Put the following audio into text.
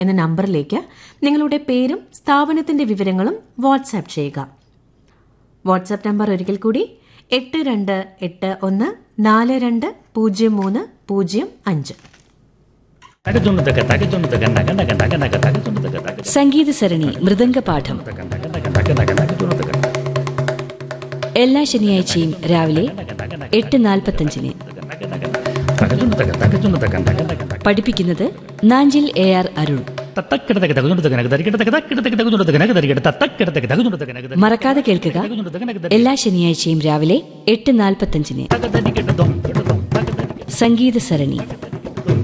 എന്ന നമ്പറിലേക്ക് നിങ്ങളുടെ പേരും സ്ഥാപനത്തിന്റെ വിവരങ്ങളും വാട്സാപ്പ് ചെയ്യുക വാട്സാപ്പ് നമ്പർ ഒരിക്കൽ കൂടി എട്ട് രണ്ട് എട്ട് ഒന്ന് നാല് രണ്ട് പൂജ്യം മൂന്ന് പൂജ്യം അഞ്ച് തകച്ചുണ്ടതക തകച്ചുണ്ടതക നക നക നക നക തകച്ചുണ്ടതക തക സംഗീത സരണി മൃദംഗപാഠം നക നക നക നക തകച്ചുണ്ടതക എല്ലാ ശനിയാഴ്ചയും രാവിലെ എട്ട് നാൽപ്പത്തഞ്ചിന് നക നക തകച്ചുണ്ടതക തകച്ചുണ്ടതക നക നക നക പഠിപ്പിക്കുന്നത് നാഞ്ചിൽ എ ആർ അരുൺ തത്തക്കിടതക തകച്ചുണ്ടതക നക തരികിടതക തക്കിടതക തകച്ചുണ്ടതക നക തരികിട തത്തക്കിടതക തകച്ചുണ്ടതക നക തരികിട മറക്കാതെ കേൾക്കുക തകച്ചുണ്ടതക നക തരികിട എല്ലാ ശനിയാഴ്ചയും രാവിലെ എട്ട് നാൽപ്പത്തഞ്ചിന് തക തരികിട ദം കിട ദം തക തരികിട സംഗീത സരണി